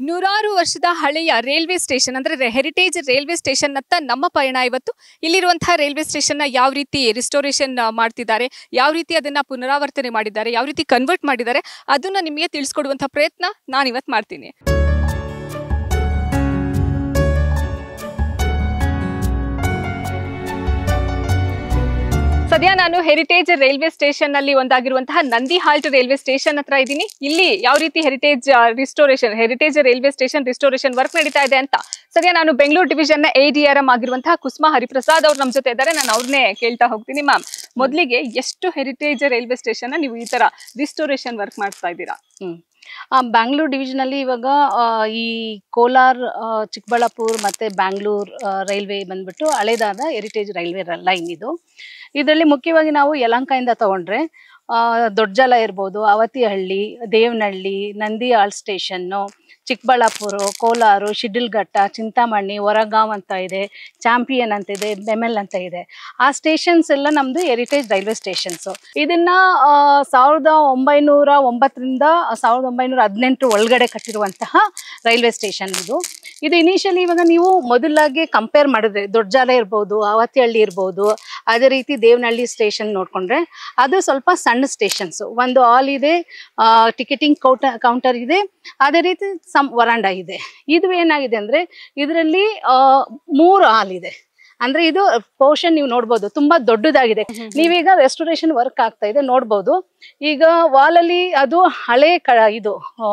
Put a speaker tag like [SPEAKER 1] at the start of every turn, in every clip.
[SPEAKER 1] ನೂರಾರು ವರ್ಷದ ಹಳೆಯ ರೈಲ್ವೆ ಸ್ಟೇಷನ್ ಅಂದ್ರೆ ಹೆರಿಟೇಜ್ ರೈಲ್ವೆ ಸ್ಟೇಷನ್ ಅತ್ತ ನಮ್ಮ ಪಯಣ ಇವತ್ತು ಇಲ್ಲಿರುವಂತಹ ರೈಲ್ವೆ ಸ್ಟೇಷನ್ ನ ಯಾವ ರೀತಿ ರಿಸ್ಟೋರೇಷನ್ ಮಾಡ್ತಿದ್ದಾರೆ ಯಾವ ರೀತಿ ಅದನ್ನ ಪುನರಾವರ್ತನೆ ಮಾಡಿದ್ದಾರೆ ಯಾವ ರೀತಿ ಕನ್ವರ್ಟ್ ಮಾಡಿದ್ದಾರೆ ಅದನ್ನ ನಿಮಗೆ ತಿಳಿಸ್ಕೊಡುವಂತಹ ಪ್ರಯತ್ನ ನಾನು ಇವತ್ತು ಮಾಡ್ತೀನಿ ಸದ್ಯ ನಾನು ಹೆರಿಟೇಜ್ ರೈಲ್ವೆ ಸ್ಟೇಷನ್ ನಲ್ಲಿ ಒಂದಾಗಿರುವಂತಹ ನಂದಿ ಹಾಲ್ಟ್ ರೈಲ್ವೆ ಸ್ಟೇಷನ್ ಹತ್ರ ಇದ್ದೀನಿ ಇಲ್ಲಿ ಯಾವ ರೀತಿ heritage restoration heritage railway station restoration work ನಡೀತಾ ಇದೆ ಅಂತ ಸದ್ಯ ನಾನು ಬೆಂಗಳೂರು ಡಿವಿಷನ್ ನ ಎ ಡಿ ಆರ್ ಎಂ ಆಗಿರುವಂತಹ ಕುಸುಮಾ ಹರಿಪ್ರಸಾದ್ ಅವ್ರು ನಮ್ಮ ಜೊತೆ ಇದ್ದಾರೆ ನಾನು ಅವ್ರನ್ನೇ ಕೇಳ್ತಾ ಹೋಗ್ತೀನಿ ಮ್ಯಾಮ್ ಮೊದಲಿಗೆ ಎಷ್ಟು ಹೆರಿಟೇಜ್ ರೈಲ್ವೆ ಸ್ಟೇಷನ್ ನೀವು ಈ ತರ ರಿಸ್ಟೋರೇಷನ್ ವರ್ಕ್ ಮಾಡ್ತಾ ಇದ್ದೀರಾ
[SPEAKER 2] ಹ್ಮ್ ಆ, ಬ್ಯಾಂಗ್ಳೂರ್ ಡಿವಿಷನಲ್ಲಿ ಇವಾಗ ಆ, ಈ ಕೋಲಾರ್ ಆ, ಚಿಕ್ಕಬಳ್ಳಾಪುರ ಮತ್ತೆ ಬ್ಯಾಂಗ್ಳೂರ್ ಆ, ರೈಲ್ವೆ ಬಂದ್ಬಿಟ್ಟು ಹಳೇದಾದ ಹೆರಿಟೇಜ್ ರೈಲ್ವೆ ಲೈನ್ ಇದು ಇದರಲ್ಲಿ ಮುಖ್ಯವಾಗಿ ನಾವು ಯಲಹಂಕದಿಂದ ತಗೊಂಡ್ರೆ ಆ, ದೊಡ್ಡಜಲ ಇರ್ಬೋದು ಅವತಿಹಳ್ಳಿ ದೇವನಹಳ್ಳಿ ನಂದಿಯಾಳ್ ಸ್ಟೇಷನ್ನು ಚಿಕ್ಕಬಳ್ಳಾಪುರ ಕೋಲಾರು ಶಿಡ್ಲಘಟ್ಟ ಚಿಂತಾಮಣಿ ಹೊರಗಾಂವ್ ಅಂತ ಇದೆ ಚಾಂಪಿಯನ್ ಅಂತ ಇದೆ ಬೆಮೆಲ್ ಅಂತ ಇದೆ ಆ ಸ್ಟೇಷನ್ಸ್ ಎಲ್ಲ ನಮ್ದು ಹೆರಿಟೇಜ್ ರೈಲ್ವೆ ಸ್ಟೇಷನ್ಸ್ ಇದನ್ನ ಆ, ಸಾವಿರದ ಒಂಬೈನೂರ ಒಂಬತ್ತರಿಂದ ಸಾವಿರದ ಒಂಬೈನೂರ ಹದಿನೆಂಟು ಒಳಗಡೆ ಕಟ್ಟಿರುವಂತಹ ರೈಲ್ವೆ ಸ್ಟೇಷನ್ ಇದು ಇದು ಇನಿಷಿಯಲಿ ಇವಾಗ ನೀವು ಮೊದಲಾಗಿ ಕಂಪೇರ್ ಮಾಡಿದ್ರೆ ದೊಡ್ಡಜಾಲ ಇರ್ಬೋದು ಅವತಿಹಳ್ಳಿ ಇರ್ಬೋದು ಅದೇ ರೀತಿ ದೇವನಹಳ್ಳಿ ಸ್ಟೇಷನ್ ನೋಡ್ಕೊಂಡ್ರೆ ಅದು ಸ್ವಲ್ಪ ಸಣ್ಣ ಸ್ಟೇಷನ್ಸ್ ಒಂದು ಹಾಲ್ ಇದೆ ಟಿಕೆಟಿಂಗ್ ಕೌಂಟರ್ ಕೌಂಟರ್ ಇದೆ ಅದೇ ರೀತಿ ಸಮ್ ವರಾಂಡ ಇದೆ ಇದು ಏನಾಗಿದೆ ಅಂದ್ರೆ ಇದರಲ್ಲಿ ಮೂರು ಹಾಲ್ ಇದೆ ಅಂದ್ರೆ ಇದು ಪೋರ್ಷನ್ ನೀವು ನೋಡ್ಬೋದು ತುಂಬಾ ದೊಡ್ಡದಾಗಿದೆ ನೀವೀಗ ರೆಸ್ಟೋರೇಷನ್ ವರ್ಕ್ ಆಗ್ತಾ ಇದೆ ನೋಡ್ಬೋದು ಈಗ ವಾಲಲ್ಲಿ ಅದು ಹಳೆ ಕ ಇದು ಆ,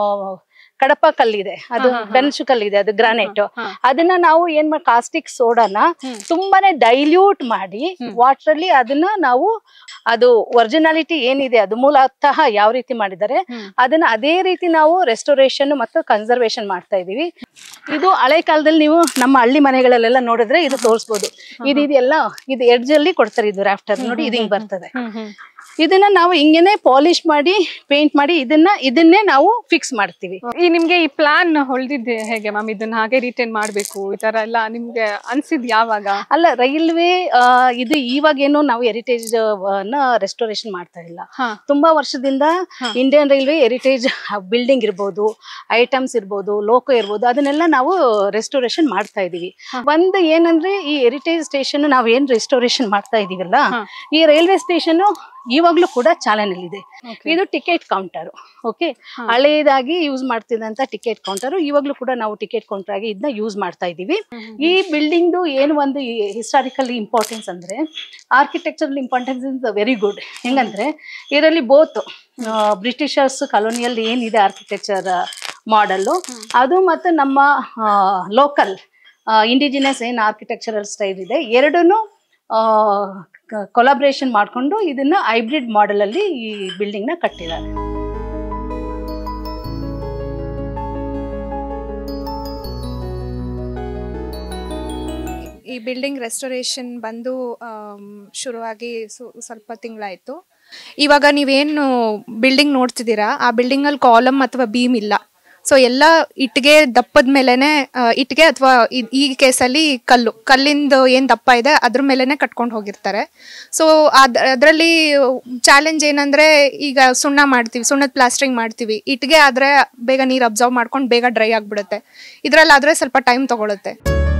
[SPEAKER 2] ಕಡಪ ಕಲ್ಲಿದೆ ಅದು ಬೆನ್ಸು ಕಲ್ಲಿದೆ ಅದು ಗ್ರಾನೈಟ್ ಅದನ್ನ ನಾವು ಏನ್ ಮಾಡಿ ಕಾಸ್ಟಿಕ್ ಸೋಡಾನ ತುಂಬಾನೇ ಡೈಲ್ಯೂಟ್ ಮಾಡಿ ವಾಟರ್ ಅಲ್ಲಿ ಅದನ್ನ ನಾವು ಅದು ಒರಿಜಿನಾಲಿಟಿ ಏನಿದೆ ಅದು ಮೂಲತಃ ಯಾವ ರೀತಿ ಮಾಡಿದ್ದಾರೆ ಅದನ್ನ ಅದೇ ರೀತಿ ನಾವು ರೆಸ್ಟೋರೇಷನ್ ಮತ್ತು ಕನ್ಸರ್ವೇಷನ್ ಮಾಡ್ತಾ ಇದೀವಿ ಇದು ಹಳೆ ಕಾಲದಲ್ಲಿ ನೀವು ನಮ್ಮ ಹಳ್ಳಿ ಮನೆಗಳಲ್ಲೆಲ್ಲ ನೋಡಿದ್ರೆ ಇದು ತೋರಿಸ್ಬೋದು ಇದು ಇದೆಲ್ಲ ಇದು ಎಡ್ಜ್ ಅಲ್ಲಿ ಕೊಡ್ತಾರೆ ಇದು ರಾಫ್ಟರ್ ನೋಡಿ ಇದು ಹಿಂಗ್ ಬರ್ತದೆ ಇದನ್ನ ನಾವು ಹಿಂಗೇನೆ ಪಾಲಿಶ್ ಮಾಡಿ ಪೇಂಟ್ ಮಾಡಿ ಇದನ್ನ ಇದನ್ನೇ ನಾವು ಫಿಕ್ಸ್ ಮಾಡ್ತೀವಿ
[SPEAKER 1] ಈ ನಿಮ್ಗೆ ಈ ಪ್ಲಾನ್ ಹೊಳ್ದಿದ್ದೆ ಹೇಗೆ ಮ್ಯಾಮ್ ಇದನ್ನ ಹಾಗೆ ರಿಟೈನ್ ಮಾಡ್ಬೇಕು ಈ ತರ ಎಲ್ಲ ನಿಮ್ಗೆ ಅನ್ಸಿದ್ ಯಾವಾಗ
[SPEAKER 2] ಅಲ್ಲ ರೈಲ್ವೆ ಇದು ಇವಾಗೇನು ನಾವು ಹೆರಿಟೇಜ್ ನ ರೆಸ್ಟೋರೇಷನ್ ಮಾಡ್ತಾ ಇಲ್ಲ
[SPEAKER 1] ಹಾ.
[SPEAKER 2] ತುಂಬಾ ವರ್ಷದಿಂದ ಇಂಡಿಯನ್ ರೈಲ್ವೆ ಹೆರಿಟೇಜ್ ಬಿಲ್ಡಿಂಗ್ ಇರ್ಬೋದು ಐಟಮ್ಸ್ ಇರ್ಬೋದು ಲೋಕೋ ಇರ್ಬೋದು ಅದನ್ನೆಲ್ಲ ನಾವು ರೆಸ್ಟೋರೇಷನ್ ಮಾಡ್ತಾ ಇದೀವಿ ಒಂದು ಏನಂದ್ರೆ ಈ ಹೆರಿಟೇಜ್ ಸ್ಟೇಷನ್ ನಾವ್ ಏನ್ ರೆಸ್ಟೋರೇಷನ್ ಮಾಡ್ತಾ ಇದೀವಲ್ಲ ಈ ರೈಲ್ವೆ ಸ್ಟೇಷನ್ ಇವಾಗ್ಲೂ ಕೂಡ ಚಾಲನೆಯಲ್ಲಿದೆ ಇದು ಟಿಕೆಟ್ ಕೌಂಟರ್ ಓಕೆ ಹಳೇದಾಗಿ ಯೂಸ್ ಮಾಡ್ತಿದ್ದಂತ ಟಿಕೆಟ್ ಕೌಂಟರ್ ಇವಾಗ್ಲೂ ಕೂಡ ನಾವು ಟಿಕೆಟ್ ಕೌಂಟರ್ ಆಗಿ ಇದನ್ನ ಯೂಸ್ ಮಾಡ್ತಾ ಇದೀವಿ ಈ ಬಿಲ್ಡಿಂಗ್ದು ಏನು ಒಂದು ಹಿಸ್ಟಾರಿಕಲ್ ಇಂಪಾರ್ಟೆನ್ಸ್ ಅಂದ್ರೆ architectural importance is very good ಹೆಂಗಂದ್ರೆ ಇದರಲ್ಲಿ ಬೋತ್ ಬ್ರಿಟಿಷರ್ಸ್ ಕಾಲೋನಿಯಲ್ ಏನಿದೆ ಆರ್ಕಿಟೆಕ್ಚರ್ ಮಾಡಲ್ಲು ಅದು ಮತ್ತು ನಮ್ಮ ಲೋಕಲ್ ಇಂಡಿಜಿನಸ್ ಏನು ಆರ್ಕಿಟೆಕ್ಚರಲ್ ಸ್ಟೈಲ್ ಇದೆ ಎರಡನ್ನೂ ಕೊಲಾಬ್ರೇಷನ್ ಮಾಡಿಕೊಂಡು ಇದನ್ನ ಹೈಬ್ರಿಡ್ ಮಾಡೆಲ್ ಅಲ್ಲಿ ಈ ಬಿಲ್ಡಿಂಗ್ ನ ಕಟ್ಟಿದ್ದಾರೆ
[SPEAKER 3] ಈ ಬಿಲ್ಡಿಂಗ್ ರೆಸ್ಟೋರೇಷನ್ ಬಂದು ಆಮ್, ಶುರುವಾಗಿ ಸು- ಸ್ವಲ್ಪ ತಿಂಗಳಾಯಿತು ಇವಾಗ ನೀವೇನು ಬಿಲ್ಡಿಂಗ್ ನೋಡ್ತಿದ್ದೀರಾ ಆ ಬಿಲ್ಡಿಂಗಲ್ಲಿ ಕಾಲಮ್ ಅಥವಾ ಬೀಮ್ ಇಲ್ಲ ಸೊ ಎಲ್ಲ ಇಟ್ಟಿಗೆ ದಪ್ಪದ ಮೇಲೆನೆ ಆ, ಇಟ್ಟಿಗೆ ಅಥವಾ ಈ ಕೇಸಲ್ಲಿ ಕಲ್ಲು ಕಲ್ಲಿಂದು ಏನು ದಪ್ಪ ಇದೆ ಅದ್ರ ಮೇಲೆನೆ ಕಟ್ಕೊಂಡು ಹೋಗಿರ್ತಾರೆ ಸೊ ಅದ್ ಅದರಲ್ಲಿ ಚಾಲೆಂಜ್ ಏನಂದ್ರೆ ಈಗ ಸುಣ್ಣ ಮಾಡ್ತೀವಿ ಸುಣ್ಣದ ಪ್ಲಾಸ್ಟ್ರಿಂಗ್ ಮಾಡ್ತೀವಿ ಇಟ್ಟಿಗೆ ಆದರೆ ಬೇಗ ನೀರು ಅಬ್ಸರ್ವ್ ಮಾಡ್ಕೊಂಡು ಬೇಗ ಡ್ರೈ ಆಗಿಬಿಡುತ್ತೆ ಇದರಲ್ಲಾದರೆ ಸ್ವಲ್ಪ ಟೈಮ್ ತಗೊಳುತ್ತೆ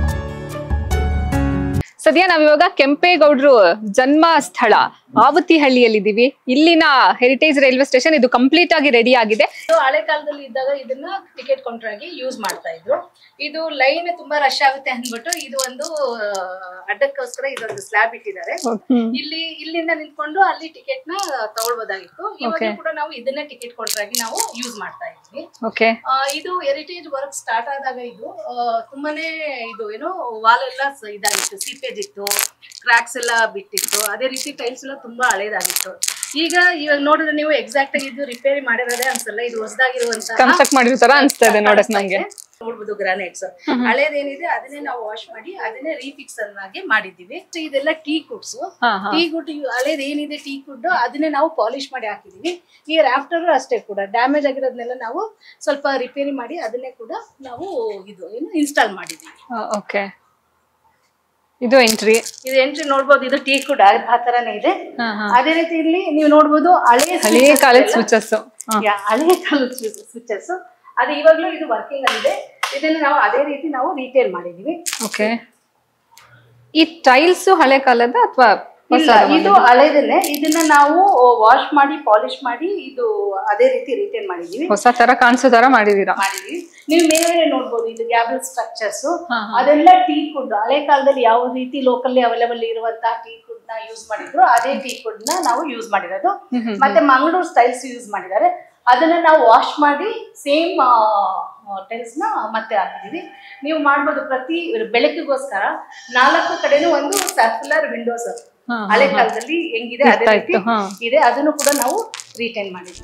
[SPEAKER 1] ಸದ್ಯ ನಾವಿವಾಗ ಕೆಂಪೇಗೌಡರು ಜನ್ಮ ಸ್ಥಳ ಆವತಿಹಳ್ಳಿಯಲ್ಲಿದ್ದೀವಿ ಇಲ್ಲಿನ ಹೆರಿಟೇಜ್ ರೈಲ್ವೆ ಸ್ಟೇಷನ್ ಇದು ಕಂಪ್ಲೀಟ್ ಆಗಿ ರೆಡಿ ಆಗಿದೆ
[SPEAKER 2] ಇದು ಹಳೆ ಕಾಲದಲ್ಲಿ ಇದ್ದಾಗ ಇದನ್ನ ಟಿಕೆಟ್ ಕೌಂಟರ್ ಆಗಿ ಯೂಸ್ ಮಾಡ್ತಾ ಇದ್ರು ಇದು ಲೈನ್ ತುಂಬಾ ರಶ್ ಆಗುತ್ತೆ ಅಂದ್ಬಿಟ್ಟು ಇದು ಒಂದು ಆ, ಅಡ್ಡಕ್ಕೋಸ್ಕರ ಇದೊಂದು ಸ್ಲ್ಯಾಬ್ ಇಟ್ಟಿದ್ದಾರೆ ಇಲ್ಲಿ ಇಲ್ಲಿಂದ ನಿಂತ್ಕೊಂಡು ಅಲ್ಲಿ ಟಿಕೆಟ್ ನ ತಗೊಳ್ಬೋದಾಗಿತ್ತು ಇವಾಗ ಕೂಡ ನಾವು ಇದನ್ನೇ ಟಿಕೆಟ್ ಕೌಂಟರ್ ಆಗಿ ನಾವು ಯೂಸ್ ಮಾಡ್ತಾ ಇದ್ವಿ
[SPEAKER 1] ಓಕೆ
[SPEAKER 2] ಆ, ಇದು ಹೆರಿಟೇಜ್ ವರ್ಕ್ ಸ್ಟಾರ್ಟ್ ಆದಾಗ ಇದು ಆ, ತುಂಬಾನೇ ಇದು ಏನು ವಾಲ್ ಎಲ್ಲ ಸ- ಇದಾಗಿತ್ತು ಸೀಪೇಜ್ ಇತ್ತು ಕ್ರಾಕ್ಸ್ ಎಲ್ಲ ಬಿಟ್ಟಿತ್ತು ಅದೇ ರೀತಿ ಟೈಲ್ಸ್ ಎಲ್ಲ ತುಂಬಾ ಹಳೇದಾಗಿತ್ತು ಈಗ ಇವಾಗ ನೋಡಿದ್ರೆ ನೀವು ಎಕ್ಸಾಕ್ಟ್ ಆಗಿ ಇದು ರಿಪೇರಿ ಮಾಡಿರೋದೇ ಅನ್ಸಲ್ಲ ಇದು ಹೊಸದಾಗಿರುವಂತ
[SPEAKER 1] ಕನ್ಸ್ಟ್ರಕ್ಟ್ ಮಾಡಿರೋ ತರ ಅನ್ಸ್ತಾ ಇದೆ ನೋಡಕ್ ನಂಗೆ
[SPEAKER 2] ನೋಡ್ಬೋದು ಗ್ರಾನೈಟ್ಸ್ ಹಳೇದೇನಿದೆ ಅದನ್ನೇ ನಾವು ವಾಶ್ ಮಾಡಿ ಅದನ್ನೇ ರೀಫಿಕ್ಸ್ ಅನ್ನಾಗಿ ಮಾಡಿದೀವಿ So ಇದೆಲ್ಲ ಟೀ ಕುಡ್ಸ್
[SPEAKER 1] ಹಾ, ಹಾ.
[SPEAKER 2] ಟೀ ಗುಡ್ ಹಳೇದ್ ಏನಿದೆ ಟೀ ಕುಡ್ ಅದನ್ನೇ ನಾವು ಪಾಲಿಶ್ ಮಾಡಿ ಹಾಕಿದೀವಿ ಈ ರಾಫ್ಟರ್ ಅಷ್ಟೇ ಕೂಡ ಡ್ಯಾಮೇಜ್ ಆಗಿರೋದನ್ನೆಲ್ಲ ನಾವು ಸ್ವಲ್ಪ ರಿಪೇರಿ ಮಾಡಿ ಅದನ್ನೇ ಕೂಡ ನಾವು ಇದು ಏನು ಇನ್ಸ್ಟಾಲ್ ಮಾಡಿದೀವಿ
[SPEAKER 1] ಓಕೆ ಇದು ಎಂಟ್ರಿ
[SPEAKER 2] ಇದು ಎಂಟ್ರಿ ನೋಡ್ಬೋದು ಇದು ಟೀ ಕುಡ್ ಆ ತರನೇ ಇದೆ ಅದೇ ರೀತಿ ಇಲ್ಲಿ ನೀವು ನೋಡ್ಬೋದು ಹಳೆ
[SPEAKER 1] ಹಳೆಯ ಕಾಲದ ಸ್ವಿಚಸ್
[SPEAKER 2] ಯಾ, ಹಳೆ ಕಾಲದ ಸ್ವಿಚಸ್ ಅದು ಇವಾಗಲೂ ಇದು ವರ್ಕಿಂಗ್ ಅಲ್ಲಿದೆ ಇದನ್ನ ನಾವು ಅದೇ ರೀತಿ ನಾವು ರೀಟೇಲ್ ಮಾಡಿದೀವಿ
[SPEAKER 1] ಓಕೆ ಈ ಟೈಲ್ಸ್ ಹಳೆ ಕಾಲದ ಅಥವಾ
[SPEAKER 2] ಇಲ್ಲ ಇದು ಹಳೆದನ್ನೇ ಇದನ್ನ ನಾವು ವಾಶ್ ಮಾಡಿ ಪಾಲಿಶ್ ಮಾಡಿ ಇದು ಅದೇ ರೀತಿ ರಿಟೇಲ್ ಮಾಡಿದೀವಿ
[SPEAKER 1] ಹೊಸ ತರ ಕಾಣಿಸೋ ತರ ಮಾಡಿದೀರಾ
[SPEAKER 2] ಮಾಡಿದೀವಿ ನೀವು ಮೇಲ್ಗಡೆ ನೋಡ್ಬೋದು ಇದು ಗ್ಯಾಬಲ್ ಸ್ಟ್ರಕ್ಚರ್ಸ್
[SPEAKER 1] ಹಾ,
[SPEAKER 2] ಅದೆಲ್ಲ ಟೀ ಕುಡ್ ಹಳೆ ಕಾಲದಲ್ಲಿ ಯಾವ ರೀತಿ ಲೋಕಲ್ಲಿ ಅವೈಲೇಬಲ್ ಇರುವಂತಹ ಟೀ ಕುಡ್ ನ ಯೂಸ್ ಮಾಡಿದ್ರು ಅದೇ ಟೀ ಕುಡ್ ನ ನಾವು ಯೂಸ್ ಮಾಡಿರೋದು ಮತ್ತೆ ಮಂಗಳೂರು ಸ್ಟೈಲ್ಸ್ ಯೂಸ್ ಮಾಡಿದ್ದಾರೆ ಅದನ್ನ ನಾವು ವಾಶ್ ಮಾಡಿ ಸೇಮ್ ಟೈಲ್ಸ್ ನ ಮತ್ತೆ ಹಾಕಿದೀವಿ ನೀವು ಮಾಡ್ಬೋದು ಪ್ರತಿ ಬೆಳಕಿಗೋಸ್ಕರ ನಾಲ್ಕು ಕಡೆನೂ ಒಂದು ಸರ್ಕ್ಯುಲರ್ ವಿಂಡೋಸ್
[SPEAKER 1] ಹಾ,
[SPEAKER 2] ಹಳೆ ಕಾಲದಲ್ಲಿ ಹೆಂಗಿದೆ ಅದೇ
[SPEAKER 1] ಇರ್ತಾ
[SPEAKER 2] ರೀತಿ
[SPEAKER 1] ಇತ್ತು, ಹಾ.
[SPEAKER 2] ಇದೆ ಅದನ್ನು ಕೂಡ ನಾವು ರಿಟೈನ್ ಮಾಡಿದ್ವಿ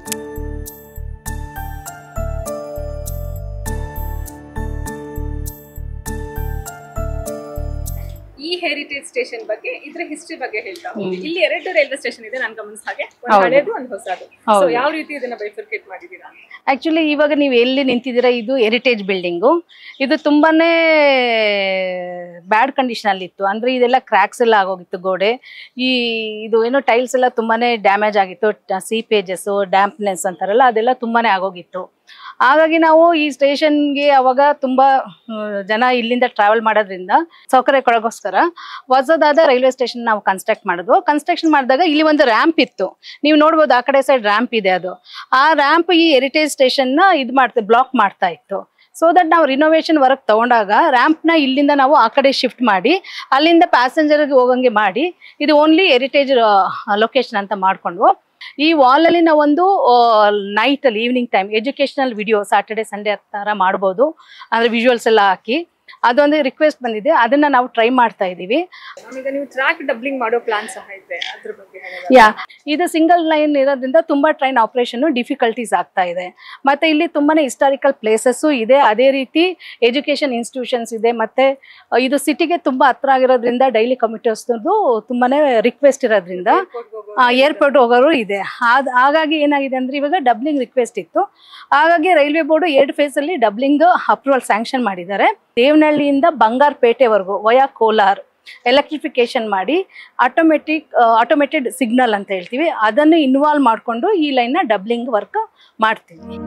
[SPEAKER 1] ಈ ಹೆರಿಟೇಜ್ ಸ್ಟೇಷನ್ ಬಗ್ಗೆ ಇದ್ರ ಹಿಸ್ಟ್ರಿ ಬಗ್ಗೆ ಹೇಳ್ತಾ ಹೋಗಿ ಇಲ್ಲಿ ಎರಡು ರೈಲ್ವೆ ಸ್ಟೇಷನ್ ಇದೆ ನನ್ ಗಮನಿಸ ಹಾಗೆ ಒಂದು
[SPEAKER 2] ಹೌದು.
[SPEAKER 1] ಹಳೇದು ಒಂದು ಹೊಸದು ಸೊ
[SPEAKER 2] ಹೌದು.
[SPEAKER 1] ಯಾವ ರೀತಿ ಇದನ್ನ ಬೈಫರ್ಕೇಟ್ ಮಾಡಿದೀರಾ
[SPEAKER 2] ಆಕ್ಚುಲಿ ಇವಾಗ ನೀವು ಎಲ್ಲಿ ನಿಂತಿದ್ದೀರಾ ಇದು ಹೆರಿಟೇಜ್ ಬಿಲ್ಡಿಂಗು ಇದು ತುಂಬಾನೇ ಬ್ಯಾಡ್ ಕಂಡೀಷನ್ ಅಲ್ಲಿ ಇತ್ತು ಅಂದ್ರೆ ಇದೆಲ್ಲ ಕ್ರ್ಯಾಕ್ಸ್ ಎಲ್ಲ ಆಗೋಗಿತ್ತು ಗೋಡೆ ಈ ಇದು ಏನೋ ಟೈಲ್ಸ್ ಎಲ್ಲ ತುಂಬಾನೇ ಡ್ಯಾಮೇಜ್ ಆಗಿತ್ತು ಸೀಪೇಜಸ್ ಡ್ಯಾಂಪ್ನೆಸ್ ಅಂತಾರಲ್ಲ ಅದೆಲ್ಲ ತುಂಬಾನೇ ಆಗೋಗಿತ್ತು ಹಾಗಾಗಿ ನಾವು ಈ ಸ್ಟೇಷನ್ಗೆ ಅವಾಗ ತುಂಬಾ ಆ, ಜನ ಇಲ್ಲಿಂದ ಟ್ರಾವೆಲ್ ಮಾಡೋದ್ರಿಂದ ಸೌಕರ್ಯಕ್ಕೊಳಗೋಸ್ಕರ ಹೊಸದಾದ ರೈಲ್ವೆ ಸ್ಟೇಷನ್ ನಾವು ಕನ್ಸ್ಟ್ರಕ್ಟ್ ಮಾಡಿದ್ವು ಕನ್ಸ್ಟ್ರಕ್ಷನ್ ಮಾಡಿದಾಗ ಇಲ್ಲಿ ಒಂದು ರ್ಯಾಂಪ್ ಇತ್ತು ನೀವು ನೋಡ್ಬೋದು ಆ ಕಡೆ ಸೈಡ್ ರ್ಯಾಂಪ್ ಇದೆ ಅದು ಆ ರ್ಯಾಂಪ್ ಈ ಹೆರಿಟೇಜ್ ಸ್ಟೇಷನ್ನ ಇದು ಮಾಡ್ತಾ ಬ್ಲಾಕ್ ಮಾಡ್ತಾ ಇತ್ತು ಸೊ ದಟ್ ನಾವು ರಿನೋವೇಷನ್ ವರ್ಕ್ ತಗೊಂಡಾಗ ರ್ಯಾಂಪ್ನ ಇಲ್ಲಿಂದ ನಾವು ಆ ಕಡೆ ಶಿಫ್ಟ್ ಮಾಡಿ ಅಲ್ಲಿಂದ ಪ್ಯಾಸೆಂಜರ್ಗೆ ಹೋಗಂಗೆ ಮಾಡಿ ಇದು ಓನ್ಲಿ ಹೆರಿಟೇಜ್ ಲೊಕೇಶನ್ ಅಂತ ಮಾಡ್ಕೊಂಡ್ವು ಈ ವಾಲಲ್ಲಿ ನಾವೊಂದು ನೈಟ್ ಅಲ್ಲಿ evening time educational video Saturday Sunday ಥರ ಮಾಡ್ಬೋದು ಅಂದ್ರೆ ವಿಜುವಲ್ಸ್ ಎಲ್ಲ ಹಾಕಿ ಅದೊಂದು ರಿಕ್ವೆಸ್ಟ್ ಬಂದಿದೆ ಅದನ್ನ ನಾವು ಟ್ರೈ ಮಾಡ್ತಾ ಇದ್ದೀವಿ
[SPEAKER 1] ಈಗ ನೀವು ಟ್ರ್ಯಾಕ್ ಡಬ್ಲಿಂಗ್ ಮಾಡೋ ಪ್ಲಾನ್ ಸಹ ಇದೆ ಅದ್ರ ಬಗ್ಗೆ ಹೇಳೋದಾದ್ರೆ.
[SPEAKER 2] ಯಾ ಇದು ಸಿಂಗಲ್ ಲೈನ್ ಇರೋದ್ರಿಂದ ತುಂಬಾ ಟ್ರೈನ್ ಆಪರೇಷನ್ ಡಿಫಿಕಲ್ಟೀಸ್ ಆಗ್ತಾ ಇದೆ ಮತ್ತೆ ಇಲ್ಲಿ ತುಂಬಾನೇ ಹಿಸ್ಟಾರಿಕಲ್ ಪ್ಲೇಸಸ್ಸು ಇದೆ ಅದೇ ರೀತಿ ಎಜುಕೇಶನ್ ಇನ್ಸ್ಟಿಟ್ಯೂಷನ್ಸ್ ಇದೆ ಮತ್ತೆ ಅಹ್, ಇದು ಸಿಟಿಗೆ ತುಂಬಾ ಹತ್ರ ಆಗಿರೋದ್ರಿಂದ ಡೈಲಿ ಕಮ್ಯೂಟರ್ಸ್ದು ತುಂಬಾನೇ ರಿಕ್ವೆಸ್ಟ್ ಇರೋದ್ರಿಂದ ಏರ್ಪೋರ್ಟ್ ಹೋಗೋರು ಇದೆ ಆದ್- ಹಾಗಾಗಿ ಏನಾಗಿದೆ ಅಂದ್ರೆ ಇವಾಗ ಡಬ್ಲಿಂಗ್ ರಿಕ್ವೆಸ್ಟ್ ಇತ್ತು ಹಾಗಾಗಿ ರೈಲ್ವೆ ಬೋರ್ಡ್ ಎರಡು ಫೇಸ್ ಅಲ್ಲಿ ಡಬ್ಲಿಂಗ್ ಅಪ್ರೂವಲ್ ಸ್ಯಾಂಕ್ಷನ್ ಮಾಡಿದ್ದಾರೆ ದೇವನಹಳ್ಳಿಯಿಂದ ಬಂಗಾರಪೇಟೆವರೆಗೂ ವಯಾ ಕೋಲಾರ್ ಎಲೆಕ್ಟ್ರಿಫಿಕೇಶನ್ ಮಾಡಿ ಆಟೋಮೆಟಿಕ್ ಆಟೋಮೇಟೆಡ್ ಸಿಗ್ನಲ್ ಅಂತ ಹೇಳ್ತೀವಿ ಅದನ್ನು ಇನ್ವಾಲ್ವ್ ಮಾಡಿಕೊಂಡು ಈ ಲೈನ್ನ ಡಬ್ಲಿಂಗ್ ವರ್ಕ್ ಮಾಡ್ತೀವಿ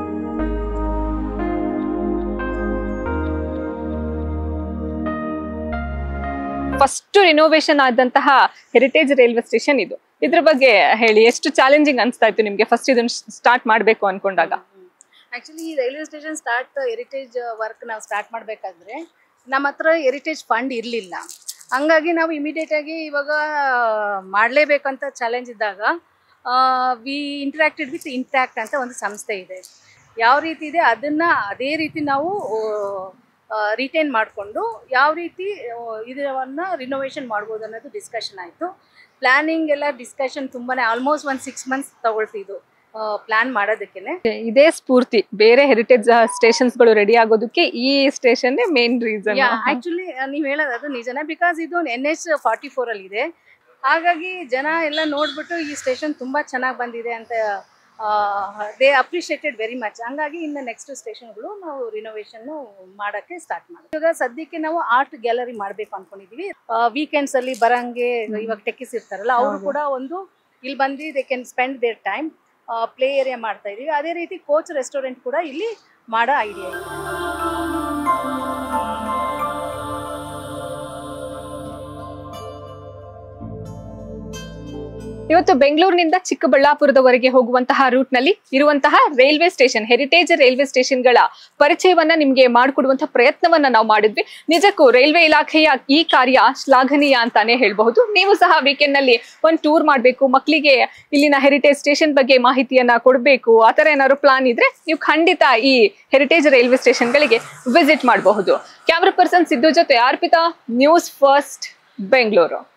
[SPEAKER 1] ಫಸ್ಟ್ ರಿನೋವೇಷನ್ ಆದಂತಹ ಹೆರಿಟೇಜ್ ರೈಲ್ವೆ ಸ್ಟೇಷನ್ ಇದು ಇದ್ರ ಬಗ್ಗೆ ಹೇಳಿ ಎಷ್ಟು ಚಾಲೆಂಜಿಂಗ್ ಅನ್ಸ್ತಾ ಇತ್ತು ನಿಮ್ಗೆ ಫಸ್ಟ್ ಇದನ್ನ ಸ್ಟಾರ್ಟ್ ಮಾಡ್ಬೇಕು ಅನ್ಕೊಂಡಾಗ
[SPEAKER 2] ಆಕ್ಚುಲಿ ಈ railway station start heritage work ನಾವು ಸ್ಟಾರ್ಟ್ ಮಾಡಬೇಕಾದ್ರೆ ನಮ್ಮ ಹತ್ರ ಹೆರಿಟೇಜ್ ಫಂಡ್ ಇರಲಿಲ್ಲ ಹಂಗಾಗಿ ನಾವು ಇಮಿಡಿಯೇಟ್ ಆಗಿ ಇವಾಗ ಮಾಡಲೇಬೇಕಂತ ಚಾಲೆಂಜ್ ಇದ್ದಾಗ ವಿ ಇಂಟ್ರಾಕ್ಟೆಡ್ ವಿತ್ ಇಂಟ್ಯಾಕ್ಟ್ ಅಂತ ಒಂದು ಸಂಸ್ಥೆ ಇದೆ ಯಾವ ರೀತಿ ಇದೆ ಅದನ್ನ ಅದೇ ರೀತಿ ನಾವು ರಿಟೈನ್ ಮಾಡಿಕೊಂಡು ಯಾವ ರೀತಿ ಆ, ಇದನ್ನ ರಿನೋವೇಷನ್ ಮಾಡ್ಬೋದು ಅನ್ನೋದು ಡಿಸ್ಕಷನ್ ಆಯಿತು ಪ್ಲಾನಿಂಗ್ ಎಲ್ಲ ಡಿಸ್ಕಷನ್ ತುಂಬಾನೇ ಆಲ್ಮೋಸ್ಟ್ ಒಂದು ಸಿಕ್ಸ್ ಮಂತ್ಸ್ ತಗೊಳ್ತಿದ್ದು ಪ್ಲಾನ್ ಮಾಡೋದಕ್ಕೇನೆ
[SPEAKER 1] ಇದೇ ಸ್ಫೂರ್ತಿ ಬೇರೆ ಹೆರಿಟೇಜ್ ಸ್ಟೇಷನ್ಸ್ ಗಳು ರೆಡಿ ಆಗೋದಕ್ಕೆ ಈ ಸ್ಟೇಷನ್ ಮೇನ್ ರೀಸನ್
[SPEAKER 2] ಆಕ್ಚುಲಿ ನೀವು ಹೇಳೋದು ಅದು ನಿಜನೇ ಬಿಕಾಸ್ ಇದು ಎನ್ ಎಚ್ ಫಾರ್ಟಿ ಫೋರ್ ಅಲ್ಲಿ ಇದೆ ಹಾಗಾಗಿ ಜನ ಎಲ್ಲ ನೋಡ್ಬಿಟ್ಟು ಈ ಸ್ಟೇಷನ್ ತುಂಬಾ ಚೆನ್ನಾಗಿ ಬಂದಿದೆ ಅಂತ ದೇ ಅಪ್ರಿಷಿಯೇಟೆಡ್ ವೆರಿ ಮಚ್ ಹಂಗಾಗಿ ಇನ್ನು ನೆಕ್ಸ್ಟ್ ಸ್ಟೇಷನ್ಗಳು ನಾವು ರಿನೋವೇಷನ್ ಮಾಡಕ್ಕೆ ಸ್ಟಾರ್ಟ್ ಮಾಡಿ ಇವಾಗ ಸದ್ಯಕ್ಕೆ ನಾವು ಆರ್ಟ್ ಗ್ಯಾಲರಿ ಮಾಡಬೇಕು ಅನ್ಕೊಂಡಿದೀವಿ ವೀಕೆಂಡ್ಸ್ ಅಲ್ಲಿ ಬರಂಗೆ ಇವಾಗ ಟೆಕ್ಕಿಸ್ ಇರ್ತಾರಲ್ಲ ಅವರು ಕೂಡ ಒಂದು ಇಲ್ಲಿ ಬಂದು they can spend their time play area ಮಾಡ್ತಾ ಇದೀವಿ ಅದೇ ರೀತಿ ಕೋಚ್ ರೆಸ್ಟೋರೆಂಟ್ ಕೂಡ ಇಲ್ಲಿ ಮಾಡೋ ಐಡಿಯಾ ಇದೆ
[SPEAKER 1] ಇವತ್ತು ಬೆಂಗಳೂರಿನಿಂದ ಚಿಕ್ಕಬಳ್ಳಾಪುರದವರೆಗೆ ಹೋಗುವಂತಹ ರೂಟ್ ನಲ್ಲಿ ಇರುವಂತಹ ರೈಲ್ವೆ ಸ್ಟೇಷನ್ ಹೆರಿಟೇಜ್ ರೈಲ್ವೆ ಸ್ಟೇಷನ್ಗಳ ಪರಿಚಯವನ್ನ ನಿಮ್ಗೆ ಮಾಡಿಕೊಡುವಂತಹ ಪ್ರಯತ್ನವನ್ನ ನಾವು ಮಾಡಿದ್ವಿ ನಿಜಕ್ಕೂ ರೈಲ್ವೆ ಇಲಾಖೆಯ ಈ ಕಾರ್ಯ ಶ್ಲಾಘನೀಯ ಅಂತಾನೆ ಹೇಳ್ಬಹುದು ನೀವು ಸಹ ವೀಕೆಂಡ್ ನಲ್ಲಿ ಒಂದು ಟೂರ್ ಮಾಡಬೇಕು ಮಕ್ಕಳಿಗೆ ಇಲ್ಲಿನ ಹೆರಿಟೇಜ್ ಸ್ಟೇಷನ್ ಬಗ್ಗೆ ಮಾಹಿತಿಯನ್ನ ಕೊಡಬೇಕು ಆ ತರ ಏನಾದ್ರು ಪ್ಲಾನ್ ಇದ್ರೆ ನೀವು ಖಂಡಿತ ಈ ಹೆರಿಟೇಜ್ ರೈಲ್ವೆ ಸ್ಟೇಷನ್ಗಳಿಗೆ ವಿಸಿಟ್ ಮಾಡಬಹುದು ಕ್ಯಾಮ್ರಾ ಪರ್ಸನ್ ಸಿದ್ದು ಜೊತೆ ಅರ್ಪಿತಾ ನ್ಯೂಸ್ ಫಸ್ಟ್ ಬೆಂಗಳೂರು